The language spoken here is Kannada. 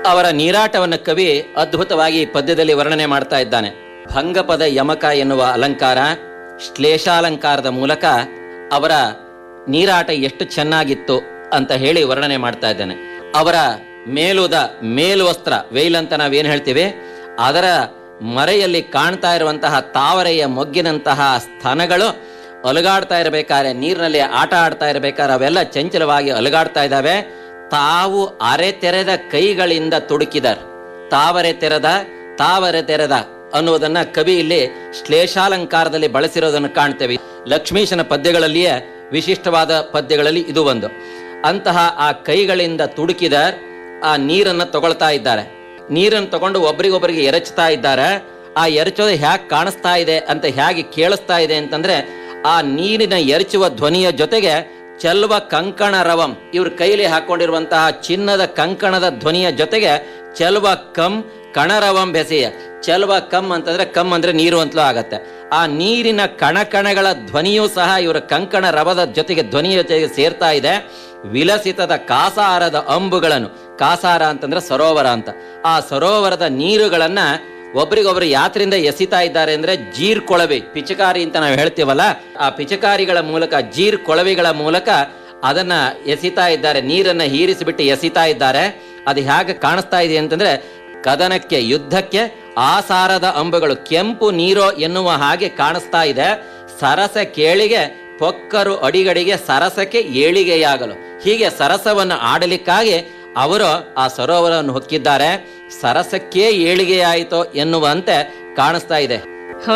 ಅವರ ನೀರಾಟವನ್ನು ಕವಿ ಅದ್ಭುತವಾಗಿ ಈ ಪದ್ಯದಲ್ಲಿ ವರ್ಣನೆ ಮಾಡ್ತಾ ಇದ್ದಾನೆ ಭಂಗಪದ ಯಮಕ ಎನ್ನುವ ಅಲಂಕಾರ ಶ್ಲೇಷಾಲಂಕಾರದ ಮೂಲಕ ಅವರ ನೀರಾಟ ಎಷ್ಟು ಚೆನ್ನಾಗಿತ್ತು ಅಂತ ಹೇಳಿ ವರ್ಣನೆ ಮಾಡ್ತಾ ಇದ್ದಾನೆ ಅವರ ಮೇಲುದ ಮೇಲ್ವಸ್ತ್ರ ವೇಲ್ ಅಂತ ನಾವೇನ್ ಹೇಳ್ತೀವಿ ಅದರ ಮರೆಯಲ್ಲಿ ಕಾಣ್ತಾ ಇರುವಂತಹ ತಾವರೆಯ ಮೊಗ್ಗಿನಂತಹ ಸ್ತನಗಳು ಅಲುಗಾಡ್ತಾ ಇರಬೇಕಾದ್ರೆ ನೀರಿನಲ್ಲಿ ಆಟ ಆಡ್ತಾ ಇರಬೇಕಾದ್ರೆ ಅವೆಲ್ಲ ಚಂಚಲವಾಗಿ ಅಲುಗಾಡ್ತಾ ಇದ್ದಾವೆ ತಾವು ಅರೆ ತೆರೆದ ಕೈಗಳಿಂದ ತುಡುಕಿದರ್ ತಾವರೆ ತೆರೆದ ತಾವರೆ ತೆರೆದ ಅನ್ನುವುದನ್ನ ಕವಿ ಇಲ್ಲಿ ಶ್ಲೇಷಾಲಂಕಾರದಲ್ಲಿ ಬಳಸಿರೋದನ್ನು ಕಾಣ್ತೇವೆ ಲಕ್ಷ್ಮೀಶನ ಪದ್ಯಗಳಲ್ಲಿಯೇ ವಿಶಿಷ್ಟವಾದ ಪದ್ಯಗಳಲ್ಲಿ ಇದು ಒಂದು ಅಂತಹ ಆ ಕೈಗಳಿಂದ ತುಡುಕಿದ ಆ ನೀರನ್ನ ತಗೊಳ್ತಾ ಇದ್ದಾರೆ ನೀರನ್ನು ತಗೊಂಡು ಒಬ್ರಿಗೊಬ್ರಿಗೆ ಎರಚ್ತಾ ಇದ್ದಾರೆ ಆ ಎರಚೋದು ಹ್ಯಾಕ್ ಕಾಣಿಸ್ತಾ ಇದೆ ಅಂತ ಹೇಗೆ ಕೇಳಿಸ್ತಾ ಇದೆ ಅಂತಂದ್ರೆ ಆ ನೀರಿನ ಎರಚುವ ಧ್ವನಿಯ ಜೊತೆಗೆ ಚೆಲ್ವ ಕಂಕಣ ರವಂ ಇವ್ರ ಕೈಲಿ ಹಾಕೊಂಡಿರುವಂತಹ ಚಿನ್ನದ ಕಂಕಣದ ಧ್ವನಿಯ ಜೊತೆಗೆ ಚೆಲ್ವ ಕಂ ಕಣರವಂ ಬೆಸೆಯ ಚೆಲ್ವ ಕಮ್ ಅಂತಂದ್ರೆ ಕಮ್ ಅಂದ್ರೆ ನೀರು ಅಂತಲೂ ಆಗತ್ತೆ ಆ ನೀರಿನ ಕಣಕಣಗಳ ಧ್ವನಿಯೂ ಸಹ ಇವರ ಕಂಕಣ ರವದ ಜೊತೆಗೆ ಧ್ವನಿಯ ಜೊತೆಗೆ ಸೇರ್ತಾ ಇದೆ ವಿಲಸಿತದ ಕಾಸಾರದ ಅಂಬುಗಳನ್ನು ಕಾಸಾರ ಅಂತಂದ್ರೆ ಸರೋವರ ಅಂತ ಆ ಸರೋವರದ ನೀರುಗಳನ್ನ ಒಬ್ರಿಗೊಬ್ರು ಯಾತ್ರಿಂದ ಎಸಿತಾ ಇದ್ದಾರೆ ಅಂದ್ರೆ ಜೀರ್ ಕೊಳವೆ ಪಿಚಕಾರಿ ಅಂತ ನಾವು ಹೇಳ್ತೀವಲ್ಲ ಆ ಪಿಚಕಾರಿಗಳ ಮೂಲಕ ಜೀರ್ ಕೊಳವೆಗಳ ಮೂಲಕ ಅದನ್ನ ಎಸಿತಾ ಇದ್ದಾರೆ ನೀರನ್ನ ಹೀರಿಸಿಬಿಟ್ಟು ಎಸಿತಾ ಇದ್ದಾರೆ ಅದು ಹೇಗೆ ಕಾಣಿಸ್ತಾ ಇದೆ ಅಂತಂದ್ರೆ ಕದನಕ್ಕೆ ಯುದ್ಧಕ್ಕೆ ಆಸಾರದ ಅಂಬುಗಳು ಕೆಂಪು ನೀರೋ ಎನ್ನುವ ಹಾಗೆ ಕಾಣಿಸ್ತಾ ಇದೆ ಸರಸ ಕೇಳಿಗೆ ಪೊಕ್ಕರು ಅಡಿಗಡಿಗೆ ಸರಸಕ್ಕೆ ಏಳಿಗೆಯಾಗಲು ಹೀಗೆ ಸರಸವನ್ನು ಆಡಲಿಕ್ಕಾಗಿ ಅವರು ಆ ಸರೋವರವನ್ನು ಹೊಕ್ಕಿದ್ದಾರೆ ಸರಸಕ್ಕೆ ಏಳಿಗೆಯಾಯಿತೋ ಎನ್ನುವಂತೆ ಕಾಣಿಸ್ತಾ ಇದೆ